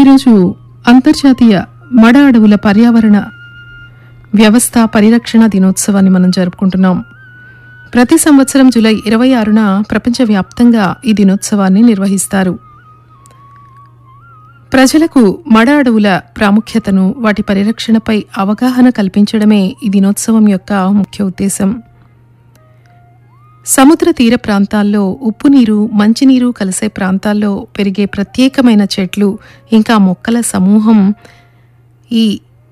ఈరోజు అంతర్జాతీయ మడ అడవుల పర్యావరణ వ్యవస్థ పరిరక్షణ దినోత్సవాన్ని మనం జరుపుకుంటున్నాం ప్రతి సంవత్సరం జూలై ఇరవై ఆరున ప్రపంచవ్యాప్తంగా ఈ దినోత్సవాన్ని నిర్వహిస్తారు ప్రజలకు మడ అడవుల ప్రాముఖ్యతను వాటి పరిరక్షణపై అవగాహన కల్పించడమే ఈ దినోత్సవం యొక్క ముఖ్య ఉద్దేశం సముద్ర తీర ప్రాంతాల్లో ఉప్పు నీరు మంచినీరు కలిసే ప్రాంతాల్లో పెరిగే ప్రత్యేకమైన చెట్లు ఇంకా మొక్కల సమూహం ఈ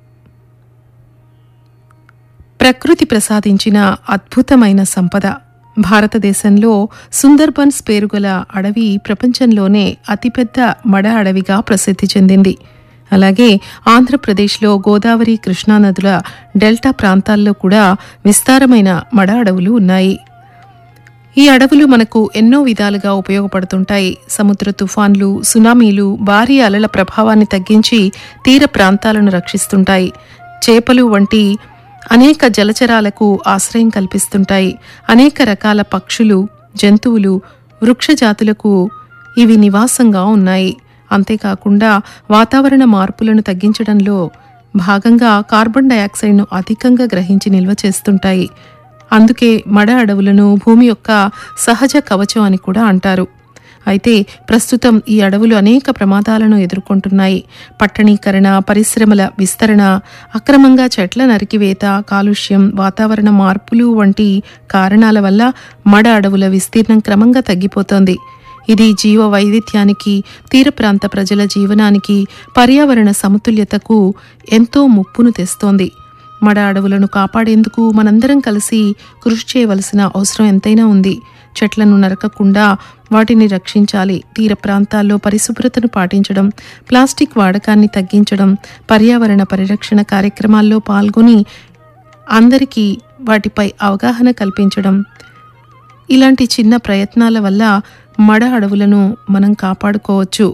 ప్రకృతి ప్రసాదించిన అద్భుతమైన సంపద భారతదేశంలో సుందర్బన్స్ పేరుగల అడవి ప్రపంచంలోనే అతిపెద్ద మడ అడవిగా ప్రసిద్ధి చెందింది అలాగే ఆంధ్రప్రదేశ్లో గోదావరి కృష్ణా నదుల డెల్టా ప్రాంతాల్లో కూడా విస్తారమైన మడ అడవులు ఉన్నాయి ఈ అడవులు మనకు ఎన్నో విధాలుగా ఉపయోగపడుతుంటాయి సముద్ర తుఫాన్లు సునామీలు భారీ అలల ప్రభావాన్ని తగ్గించి తీర ప్రాంతాలను రక్షిస్తుంటాయి చేపలు వంటి అనేక జలచరాలకు ఆశ్రయం కల్పిస్తుంటాయి అనేక రకాల పక్షులు జంతువులు వృక్ష జాతులకు ఇవి నివాసంగా ఉన్నాయి అంతేకాకుండా వాతావరణ మార్పులను తగ్గించడంలో భాగంగా కార్బన్ డయాక్సైడ్ను అధికంగా గ్రహించి నిల్వ చేస్తుంటాయి అందుకే మడ అడవులను భూమి యొక్క సహజ కవచం అని కూడా అంటారు అయితే ప్రస్తుతం ఈ అడవులు అనేక ప్రమాదాలను ఎదుర్కొంటున్నాయి పట్టణీకరణ పరిశ్రమల విస్తరణ అక్రమంగా చెట్ల నరికివేత కాలుష్యం వాతావరణ మార్పులు వంటి కారణాల వల్ల మడ అడవుల విస్తీర్ణం క్రమంగా తగ్గిపోతోంది ఇది జీవ వైవిధ్యానికి తీర ప్రాంత ప్రజల జీవనానికి పర్యావరణ సమతుల్యతకు ఎంతో ముప్పును తెస్తోంది మడ అడవులను కాపాడేందుకు మనందరం కలిసి కృషి చేయవలసిన అవసరం ఎంతైనా ఉంది చెట్లను నరకకుండా వాటిని రక్షించాలి తీర ప్రాంతాల్లో పరిశుభ్రతను పాటించడం ప్లాస్టిక్ వాడకాన్ని తగ్గించడం పర్యావరణ పరిరక్షణ కార్యక్రమాల్లో పాల్గొని అందరికీ వాటిపై అవగాహన కల్పించడం ఇలాంటి చిన్న ప్రయత్నాల వల్ల మడ అడవులను మనం కాపాడుకోవచ్చు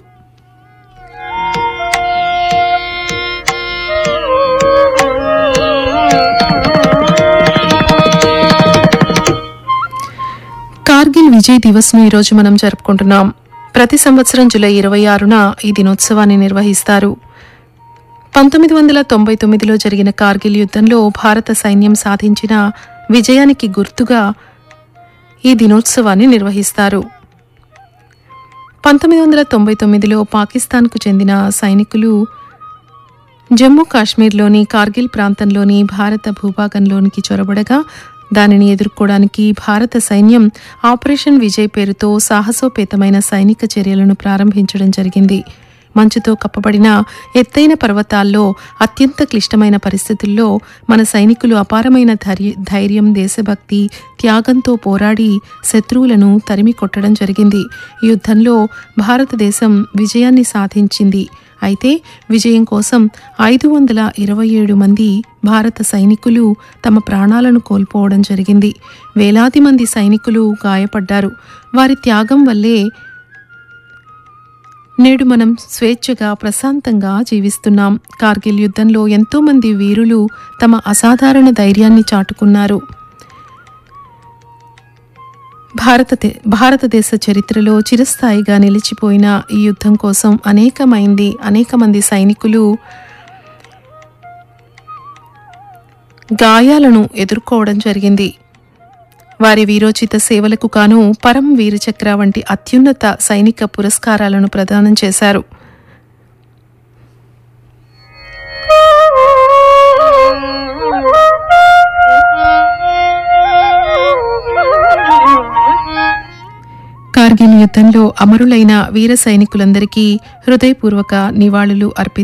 కార్గిల్ విజయ్ దివస్ను ఈరోజు మనం జరుపుకుంటున్నాం ప్రతి సంవత్సరం జూలై ఇరవై ఆరున ఈ దినోత్సవాన్ని నిర్వహిస్తారు పంతొమ్మిది వందల తొంభై తొమ్మిదిలో జరిగిన కార్గిల్ యుద్ధంలో భారత సైన్యం సాధించిన విజయానికి గుర్తుగా ఈ దినోత్సవాన్ని నిర్వహిస్తారు పంతొమ్మిది వందల తొంభై తొమ్మిదిలో పాకిస్తాన్కు చెందిన సైనికులు జమ్మూ కాశ్మీర్లోని కార్గిల్ ప్రాంతంలోని భారత భూభాగంలోనికి చొరబడగా దానిని ఎదుర్కోవడానికి భారత సైన్యం ఆపరేషన్ విజయ్ పేరుతో సాహసోపేతమైన సైనిక చర్యలను ప్రారంభించడం జరిగింది మంచుతో కప్పబడిన ఎత్తైన పర్వతాల్లో అత్యంత క్లిష్టమైన పరిస్థితుల్లో మన సైనికులు అపారమైన ధైర్య ధైర్యం దేశభక్తి త్యాగంతో పోరాడి శత్రువులను తరిమి కొట్టడం జరిగింది ఈ యుద్ధంలో భారతదేశం విజయాన్ని సాధించింది అయితే విజయం కోసం ఐదు వందల ఇరవై ఏడు మంది భారత సైనికులు తమ ప్రాణాలను కోల్పోవడం జరిగింది వేలాది మంది సైనికులు గాయపడ్డారు వారి త్యాగం వల్లే నేడు మనం స్వేచ్ఛగా ప్రశాంతంగా జీవిస్తున్నాం కార్గిల్ యుద్ధంలో ఎంతో మంది వీరులు తమ అసాధారణ ధైర్యాన్ని చాటుకున్నారు భారత భారతదేశ చరిత్రలో చిరస్థాయిగా నిలిచిపోయిన ఈ యుద్ధం కోసం అనేకమైంది అనేక మంది సైనికులు గాయాలను ఎదుర్కోవడం జరిగింది వారి వీరోచిత సేవలకు గాను పరం వీరచక్ర వంటి అత్యున్నత సైనిక పురస్కారాలను ప్రదానం చేశారు కార్గిల్ యుద్ధంలో అమరులైన వీర సైనికులందరికీ హృదయపూర్వక నివాళులు అర్పి